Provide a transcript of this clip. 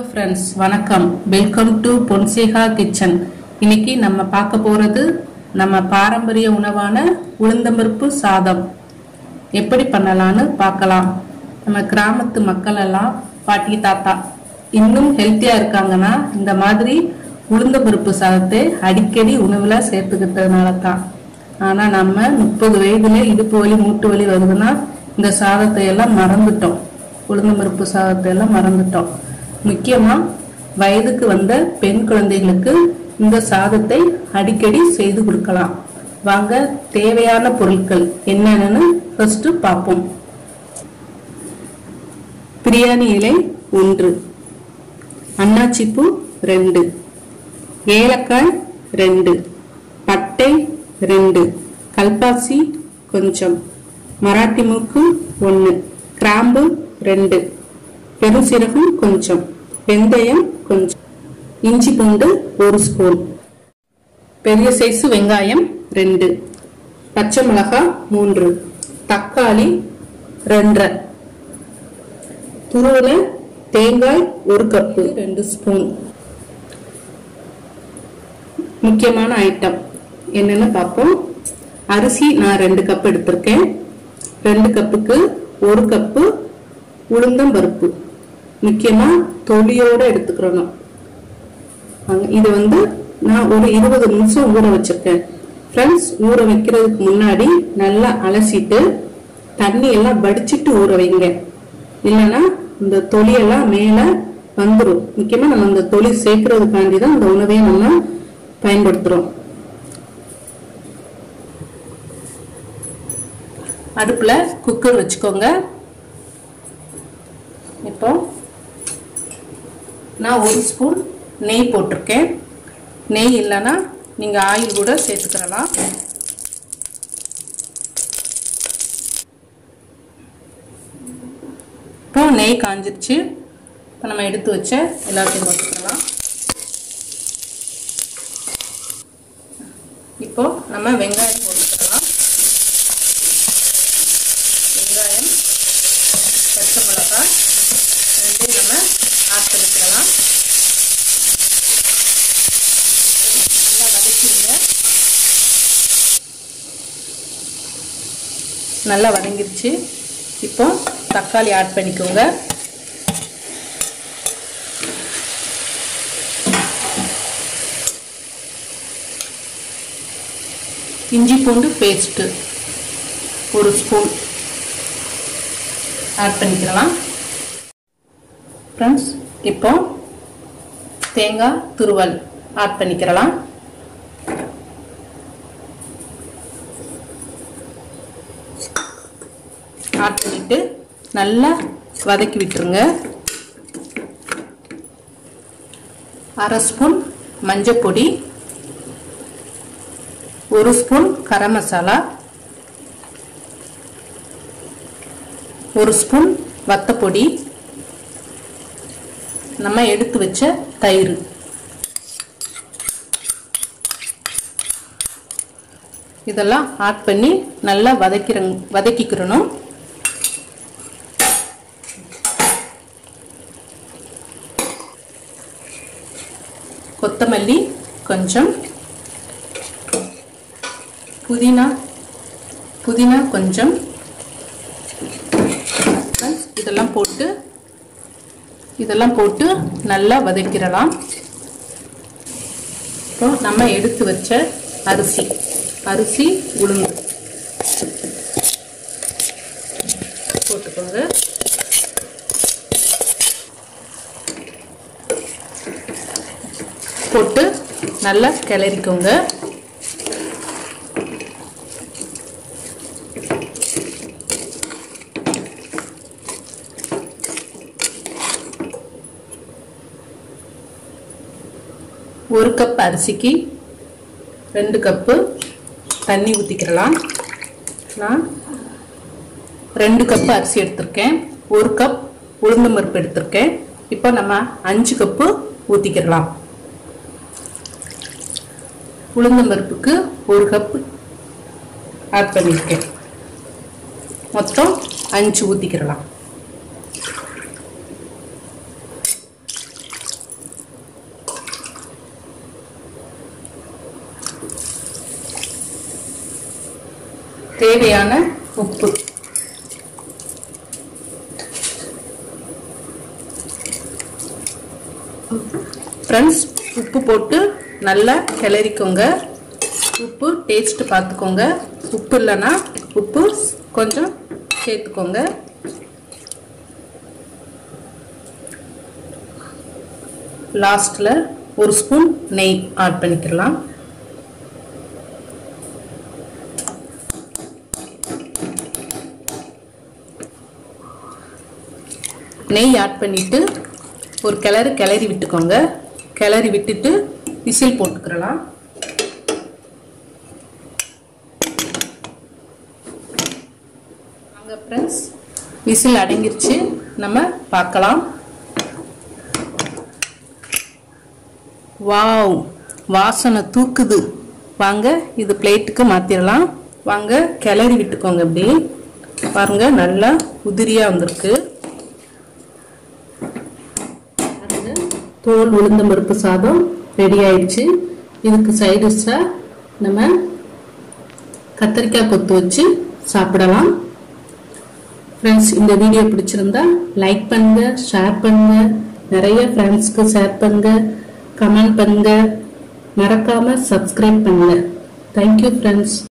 friends வணக்கம் welcome to Fonseka kitchen இன்னைக்கு நம்ம பார்க்க போறது நம்ம பாரம்பரிய உணவான உளுந்தம்பருப்பு சாதம் எப்படி பண்ணலான்னு பார்க்கலாம் நம்ம கிராமத்து மக்கள் எல்லாம் பாட்டி தாத்தா இன்னும் ஹெல்த்தியா இருக்காங்கன்னா இந்த மாதிரி உளுந்தம்பருப்பு சாதத்தை அடிக்கடி உணவுல சேர்த்துக்கிட்டதுனால தான் ஆனா நம்ம முப்பது வயதுல இடுப்பு வலி மூட்டு வலி வருதுன்னா இந்த சாதத்தை எல்லாம் மறந்துட்டோம் உளுந்தம்பருப்பு சாதத்தை எல்லாம் மறந்துட்டோம் முக்கியமா வயதுக்கு வந்த பெண் குழந்தைகளுக்கு இந்த சாதத்தை அடிக்கடி செய்து கொடுக்கலாம் வாங்க தேவையான பொருட்கள் என்னென்னு ஃபர்ஸ்ட் பார்ப்போம் பிரியாணி இலை ஒன்று அன்னாச்சிப்பூ ரெண்டு ஏலக்காய் ரெண்டு பட்டை ரெண்டு கல்பாசி கொஞ்சம் மராட்டி மூக்கு ஒன்று கிராம்பு ரெண்டு பெருசீரகம் கொஞ்சம் வெந்தயம் கொஞ்சம் இஞ்சி பூண்டு ஒரு ஸ்பூன் பெரிய சைஸ் வெங்காயம் ரெண்டு பச்சை மிளகாய் மூன்று தக்காளி ரெண்டரை துருவன தேங்காய் ஒரு கப்பு ரெண்டு ஸ்பூன் முக்கியமான ஐட்டம் என்னன்னு பார்ப்போம் அரிசி நான் ரெண்டு கப் எடுத்திருக்கேன் ரெண்டு கப்புக்கு ஒரு கப்பு உளுந்தம் பருப்பு முக்கியமா தொலியோட எடுத்துக்கிறணும் இது வந்து நான் ஒரு இருபது நிமிஷம் ஊற வச்சிருக்கேன் ஃப்ரெண்ட்ஸ் ஊற வைக்கிறதுக்கு முன்னாடி நல்லா அலசிட்டு தண்ணி எல்லாம் வடிச்சிட்டு ஊற வைங்க இல்லைன்னா இந்த தொலியெல்லாம் மேலே வந்துடும் முக்கியமா நம்ம இந்த தொலி சேர்க்கறதுக்காண்டி தான் இந்த உணவையை நம்ம பயன்படுத்துறோம் அடுப்புல குக்கர் வச்சுக்கோங்க இப்போ நான் ஒரு ஸ்பூன் நெய் போட்டிருக்கேன் நெய் இல்லைன்னா நீங்கள் ஆயில் கூட சேர்த்துக்கிறலாம் இப்போ நெய் காஞ்சிருச்சு இப்போ நம்ம எடுத்து வச்ச எல்லாத்தையும் போட்டுக்கலாம் இப்போ நம்ம வெங்காயம் போட்டுக்கலாம் வெங்காயம் பச்சை மிளகாய் ரெண்டையும் நம்ம ஆட் பண்ணிக்கலாம் நல்லா வதக்கிடுங்க நல்லா வதங்கிருச்சு இப்போ தக்காளி ஆட் பண்ணிக்கோங்க இஞ்சி பூண்டு பேஸ்ட்டு ஒரு ஸ்பூன் ஆட் பண்ணிக்கலாம் ஃப்ரெண்ட்ஸ் இப்போ தேங்காய் துருவல் ஆட் பண்ணிக்கிறலாம் ஆட் பண்ணிட்டு நல்லா வதக்கி விட்டுருங்க அரை ஸ்பூன் மஞ்சள் பொடி ஒரு ஸ்பூன் கரம் மசாலா ஒரு ஸ்பூன் வத்தப்பொடி நம்ம எடுத்து வச்ச தயிர் இதெல்லாம் ஆட் பண்ணி நல்லா வதக்கிற வதக்கிக்கிறணும் கொத்தமல்லி கொஞ்சம் புதினா புதினா கொஞ்சம் இதெல்லாம் போட்டு இதெல்லாம் போட்டு நல்லா வதக்கிடலாம் இப்போ நம்ம எடுத்து வச்ச அரிசி அரிசி உளுந்து போட்டுக்கோங்க போட்டு நல்லா கிளறிக்கோங்க ஒரு கப் அரிசிக்கு ரெண்டு கப்பு தண்ணி ஊற்றிக்கிறலாம் நான் ரெண்டு கப்பு அரிசி எடுத்திருக்கேன் ஒரு கப் உளுந்து பருப்பு எடுத்திருக்கேன் இப்போ நம்ம அஞ்சு கப்பு ஊற்றிக்கிறலாம் உளுந்தம்பருப்புக்கு ஒரு கப்பு ஆட் பண்ணியிருக்கேன் மொத்தம் அஞ்சு ஊற்றிக்கிறலாம் தேவையான உப்பு ஃப்ரெண்ட்ஸ் உப்பு போட்டு நல்லா கிளறிக்கோங்க உப்பு டேஸ்ட் பார்த்துக்கோங்க உப்பு இல்லைன்னா உப்பு கொஞ்சம் சேர்த்துக்கோங்க லாஸ்ட்டில் ஒரு ஸ்பூன் நெய் ஆட் பண்ணிக்கலாம் நெய் ஆட் பண்ணிட்டு ஒரு கிளறு கிளறி விட்டுக்கோங்க கிளறி விட்டுட்டு விசில் போட்டுக்கிறலாம் வாங்க ஃப்ரெண்ட்ஸ் விசில் அடங்கிருச்சு நம்ம பார்க்கலாம் வாவ் வாசனை தூக்குது வாங்க இது பிளேட்டுக்கு மாற்றிடலாம் வாங்க கிளறி விட்டுக்கோங்க இப்படி பாருங்க நல்லா உதிரியாக வந்திருக்கு தோல் உளுந்தம் பருப்பு சாதம் ரெடி ஆயிடுச்சு இதுக்கு சைடிஷாக நம்ம கத்திரிக்காய் கொத்து வச்சு சாப்பிடலாம் ஃப்ரெண்ட்ஸ் இந்த வீடியோ பிடிச்சிருந்தா லைக் பண்ணுங்க ஷேர் பண்ணுங்க நிறைய ஃப்ரெண்ட்ஸ்க்கு ஷேர் பண்ணுங்க கமெண்ட் பண்ணுங்க மறக்காம சப்ஸ்கிரைப் பண்ணுங்க தேங்க்யூ ஃப்ரெண்ட்ஸ்